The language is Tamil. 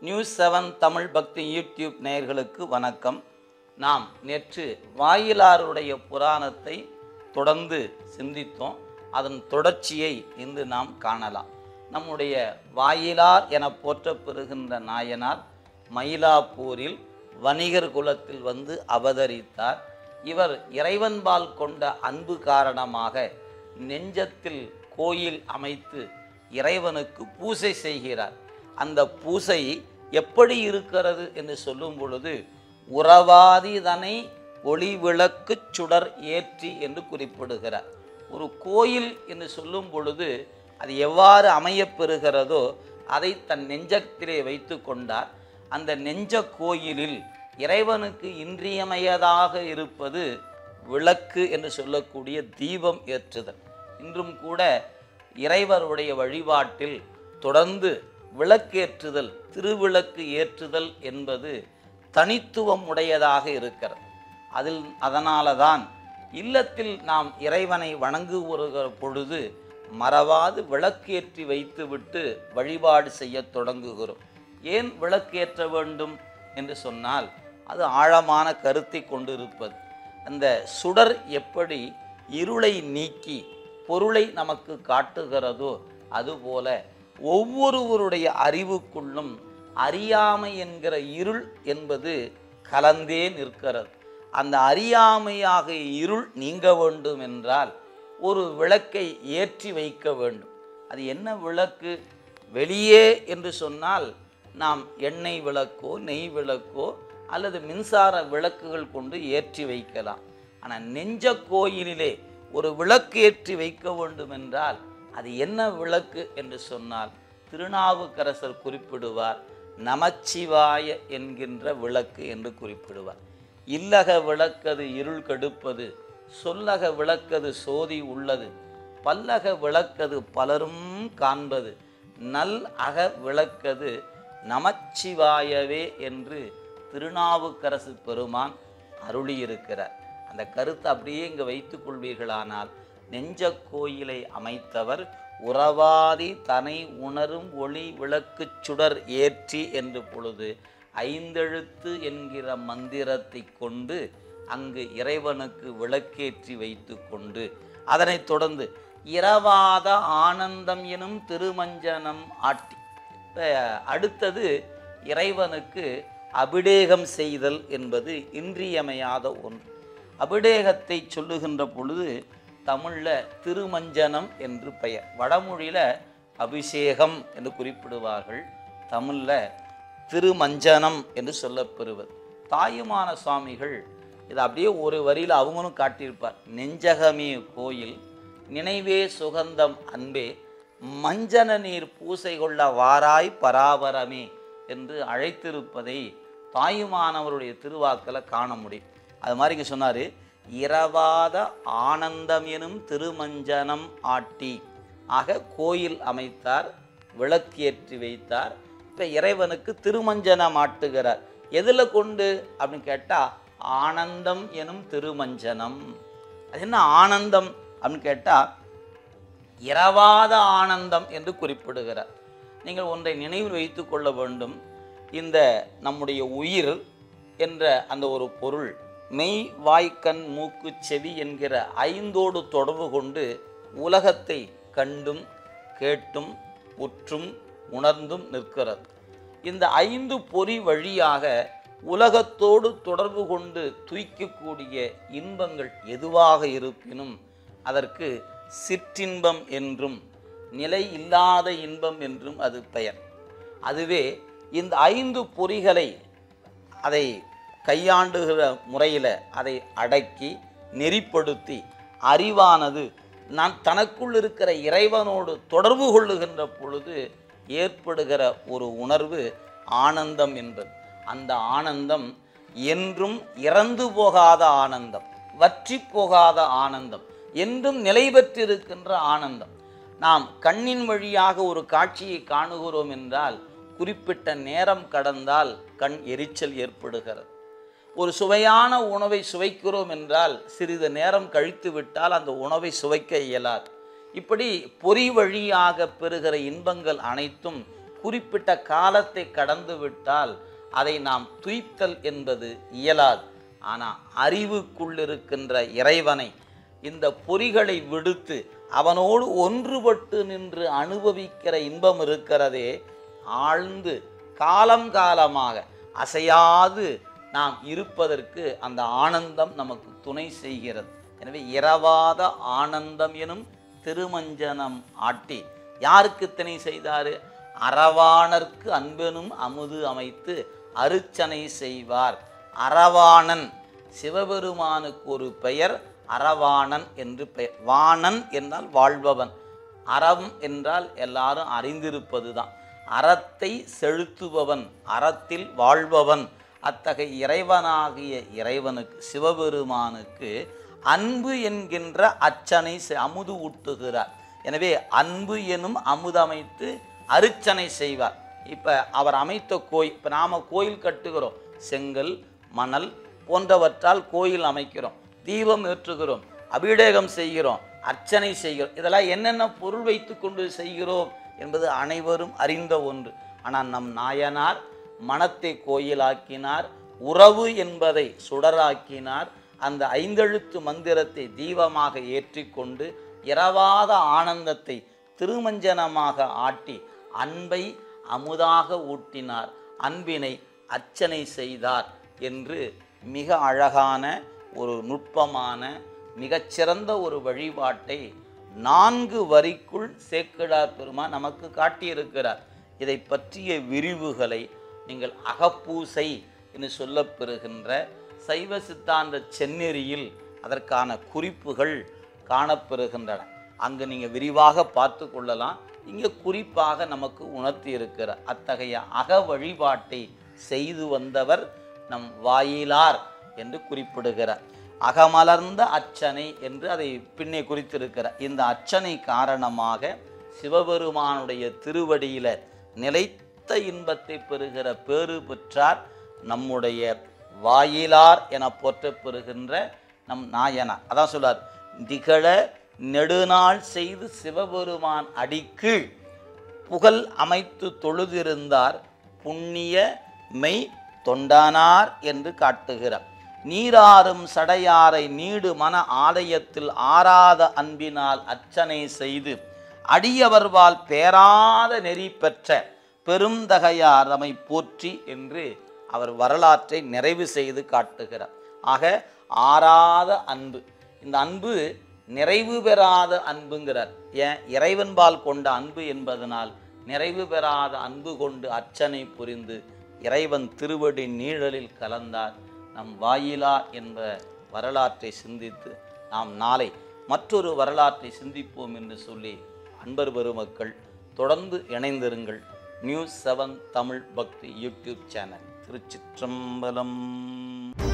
நியூஸ் செவன் தமிழ் பக்தி யூடியூப் நேயர்களுக்கு வணக்கம் நாம் நேற்று வாயிலாருடைய புராணத்தை தொடர்ந்து சிந்தித்தோம் அதன் தொடர்ச்சியை இன்று நாம் காணலாம் நம்முடைய வாயிலார் என போற்றப்பெறுகின்ற நாயனார் மயிலாப்பூரில் வணிகர் குலத்தில் வந்து அவதரித்தார் இவர் இறைவன்பால் கொண்ட அன்பு காரணமாக நெஞ்சத்தில் கோயில் அமைத்து இறைவனுக்கு பூசை செய்கிறார் அந்த பூசை எப்படி இருக்கிறது என்று சொல்லும் பொழுது உறவாதிதனை ஒளி விளக்கு சுடர் ஏற்றி என்று குறிப்பிடுகிறார் ஒரு கோயில் என்று சொல்லும் பொழுது அது எவ்வாறு அமையப்பெறுகிறதோ அதை தன் நெஞ்சத்திலே வைத்து கொண்டார் அந்த நெஞ்ச கோயிலில் இறைவனுக்கு இன்றியமையதாக இருப்பது விளக்கு என்று சொல்லக்கூடிய தீபம் ஏற்றுதல் இன்றும் கூட இறைவருடைய வழிபாட்டில் தொடர்ந்து விளக்கேற்றுதல் திருவிளக்கு ஏற்றுதல் என்பது தனித்துவம் உடையதாக இருக்கிறது அதில் அதனால தான் இல்லத்தில் நாம் இறைவனை வணங்குகிற பொழுது மறவாது விளக்கேற்றி வைத்துவிட்டு வழிபாடு செய்ய தொடங்குகிறோம் ஏன் விளக்கேற்ற வேண்டும் என்று சொன்னால் அது ஆழமான கருத்தை கொண்டிருப்பது அந்த சுடர் எப்படி இருளை நீக்கி பொருளை நமக்கு காட்டுகிறதோ அதுபோல ஒவ்வொருவருடைய அறிவுக்குள்ளும் அறியாமை என்கிற இருள் என்பது கலந்தே நிற்கிறது அந்த அறியாமையாக இருள் நீங்க வேண்டும் என்றால் ஒரு விளக்கை ஏற்றி வைக்க வேண்டும் அது என்ன விளக்கு வெளியே என்று சொன்னால் நாம் எண்ணெய் விளக்கோ நெய் விளக்கோ அல்லது மின்சார விளக்குகள் கொண்டு ஏற்றி வைக்கலாம் ஆனால் நெஞ்ச கோயிலிலே ஒரு விளக்கு ஏற்றி வைக்க வேண்டும் என்றால் அது என்ன விளக்கு என்று சொன்னால் திருநாவுக்கரசர் குறிப்பிடுவார் நமச்சிவாய என்கின்ற விளக்கு என்று குறிப்பிடுவார் இல்லக விளக்கது இருள் கெடுப்பது சொல்லக விளக்கது சோதி உள்ளது பல்லக விளக்கது பலரும் காண்பது நல் அக விளக்கது நமச்சிவாயவே என்று திருநாவுக்கரசு பெருமான் அருளியிருக்கிறார் அந்த கருத்தை அப்படியே இங்கே வைத்துக் கொள்வீர்களானால் நெஞ்ச கோயிலை அமைத்தவர் உறவாதி தனை உணரும் ஒளி விளக்குச் சுடர் ஏற்றி என்று பொழுது ஐந்தெழுத்து என்கிற மந்திரத்தை கொண்டு அங்கு இறைவனுக்கு விளக்கேற்றி வைத்து கொண்டு அதனைத் தொடர்ந்து இரவாத ஆனந்தம் எனும் திருமஞ்சனம் ஆட்டி இப்ப அடுத்தது இறைவனுக்கு அபிடேகம் செய்தல் என்பது இன்றியமையாத ஒன்று அபிடேகத்தை சொல்லுகின்ற பொழுது தமிழில் திருமஞ்சனம் என்று பெயர் வடமொழியில் அபிஷேகம் என்று குறிப்பிடுவார்கள் தமிழில் திருமஞ்சனம் என்று சொல்லப்பெறுவது தாயுமான சுவாமிகள் இதை அப்படியே ஒரு வரியில் அவங்களும் காட்டியிருப்பார் நெஞ்சகமே கோயில் நினைவே சுகந்தம் அன்பே மஞ்சன நீர் பூசை கொள்ள வாராய் பராபரமே என்று அழைத்திருப்பதை தாயுமானவருடைய திருவாக்கில் காண முடியும் அது மாதிரி இங்கே சொன்னார் இரவாத ஆனந்தம் எனும் திருமஞ்சனம் ஆட்டி ஆக கோயில் அமைத்தார் விளக்கேற்றி வைத்தார் இப்போ இறைவனுக்கு திருமஞ்சனம் ஆட்டுகிறார் எதில் கொண்டு அப்படின்னு கேட்டால் ஆனந்தம் எனும் திருமஞ்சனம் அது என்ன ஆனந்தம் அப்படின்னு கேட்டால் இரவாத ஆனந்தம் என்று குறிப்பிடுகிறார் நீங்கள் ஒன்றை நினைவில் வைத்து கொள்ள வேண்டும் இந்த நம்முடைய உயிர் என்ற அந்த ஒரு பொருள் மெய் வாய்க்கண் மூக்கு செவி என்கிற ஐந்தோடு தொடர்பு கொண்டு உலகத்தை கண்டும் கேட்டும் உற்றும் உணர்ந்தும் நிற்கிறது இந்த ஐந்து பொறி வழியாக உலகத்தோடு தொடர்பு கொண்டு துய்க்கக்கூடிய இன்பங்கள் எதுவாக இருப்பினும் அதற்கு சிற்றின்பம் என்றும் நிலை இல்லாத இன்பம் என்றும் அது பெயர் அதுவே இந்த ஐந்து பொறிகளை அதை கையாண்டுகிற முறையில் அதை அடக்கி நெறிப்படுத்தி அறிவானது நான் தனக்குள் இருக்கிற இறைவனோடு தொடர்பு கொள்ளுகின்ற பொழுது ஏற்படுகிற ஒரு உணர்வு ஆனந்தம் என்பது அந்த ஆனந்தம் என்றும் இறந்து போகாத ஆனந்தம் வற்றி போகாத ஆனந்தம் என்றும் நிலை பெற்றிருக்கின்ற ஆனந்தம் நாம் கண்ணின் வழியாக ஒரு காட்சியை காணுகிறோம் என்றால் குறிப்பிட்ட நேரம் கடந்தால் கண் எரிச்சல் ஏற்படுகிறது ஒரு சுவையான உணவை சுவைக்கிறோம் என்றால் சிறிது நேரம் கழித்து விட்டால் அந்த உணவை சுவைக்க இயலாது இப்படி பொறி வழியாக பெறுகிற இன்பங்கள் அனைத்தும் குறிப்பிட்ட காலத்தை கடந்து விட்டால் அதை நாம் துய்த்தல் என்பது இயலாது ஆனால் அறிவுக்குள் இருக்கின்ற இறைவனை இந்த பொறிகளை விடுத்து அவனோடு ஒன்றுபட்டு நின்று அனுபவிக்கிற இன்பம் இருக்கிறதே ஆழ்ந்து காலம் காலமாக அசையாது நாம் இருப்பதற்கு அந்த ஆனந்தம் நமக்கு துணை செய்கிறது எனவே இரவாத ஆனந்தம் எனும் திருமஞ்சனம் ஆட்டி யாருக்கு திணை செய்தாரு அரவாணர்க்கு அன்பெனும் அமுது அமைத்து அருச்சனை செய்வார் அரவாணன் சிவபெருமானுக்கு ஒரு பெயர் அரவாணன் என்று பெயர் வாணன் என்றால் வாழ்பவன் அறம் என்றால் எல்லாரும் அறிந்திருப்பதுதான் அறத்தை செலுத்துபவன் அறத்தில் வாழ்பவன் அத்தகைய இறைவனாகிய இறைவனுக்கு சிவபெருமானுக்கு அன்பு என்கின்ற அச்சனை செ- அமுது ஊட்டுகிறார் எனவே அன்பு எனும் அமுதமைத்து அருச்சனை செய்வார் இப்போ அவர் அமைத்த கோயில் இப்போ நாம் கோயில் கட்டுகிறோம் செங்கல் மணல் போன்றவற்றால் கோயில் அமைக்கிறோம் தீபம் ஏற்றுகிறோம் அபிஷேகம் செய்கிறோம் அர்ச்சனை செய்கிறோம் இதெல்லாம் என்னென்ன பொருள் வைத்து கொண்டு செய்கிறோம் என்பது அனைவரும் அறிந்த ஒன்று ஆனால் நம் நாயனார் மனத்தை கோயிலாக்கினார் உறவு என்பதை சுடராக்கினார் அந்த ஐந்தெழுத்து மந்திரத்தை தீபமாக ஏற்றிக்கொண்டு இரவாத ஆனந்தத்தை திருமஞ்சனமாக ஆட்டி அன்பை அமுதாக ஊட்டினார் அன்பினை அர்ச்சனை செய்தார் என்று மிக அழகான ஒரு நுட்பமான மிகச்சிறந்த ஒரு வழிபாட்டை நான்கு வரிக்குள் சேக்கிழார் பெருமான் நமக்கு காட்டியிருக்கிறார் இதை பற்றிய விரிவுகளை நீங்கள் அகப்பூசை என்று சொல்லப்பெறுகின்ற சைவ சித்தாந்த செந்நெறியில் அதற்கான குறிப்புகள் காணப்பெறுகின்றன அங்கு நீங்கள் விரிவாக பார்த்து கொள்ளலாம் இங்கே குறிப்பாக நமக்கு உணர்த்தி இருக்கிறார் அத்தகைய அக வழிபாட்டை செய்து வந்தவர் நம் வாயிலார் என்று குறிப்பிடுகிறார் அகமலர்ந்த அர்ச்சனை என்று அதை பின்னே குறித்திருக்கிறார் இந்த அர்ச்சனை காரணமாக சிவபெருமானுடைய திருவடியில நிலைத்த இன்பத்தை பெறுகிற பேறு பெற்றார் நம்முடைய வாயிலார் என போற்றப் பெறுகின்ற நம் நாயனார் அதான் சொல்றார் திகழ நெடுநாள் செய்து சிவபெருமான் அடிக்கீழ் புகழ் அமைத்து தொழுதிருந்தார் புண்ணிய மெய் தொண்டானார் என்று காட்டுகிறார் நீராறும் சடையாரை நீடு மன ஆலயத்தில் ஆராத அன்பினால் அர்ச்சனை செய்து அடியவர்வால் பேராத நெறி பெற்ற பெருந்தகையார் தம்மை போற்றி என்று அவர் வரலாற்றை நிறைவு செய்து காட்டுகிறார் ஆக ஆறாத அன்பு இந்த அன்பு நிறைவு பெறாத அன்புங்கிறார் ஏன் இறைவன்பால் கொண்ட அன்பு என்பதனால் நிறைவு பெறாத அன்பு கொண்டு அர்ச்சனை புரிந்து இறைவன் திருவடி நீழலில் கலந்தார் நம் வாயிலா என்ற வரலாற்றை சிந்தித்து நாம் நாளை மற்றொரு வரலாற்றை சிந்திப்போம் என்று சொல்லி அன்பர் பெருமக்கள் தொடர்ந்து இணைந்திருங்கள் நியூஸ் செவன் தமிழ் பக்தி யூடியூப் சேனல் திருச்சிற்றம்பலம்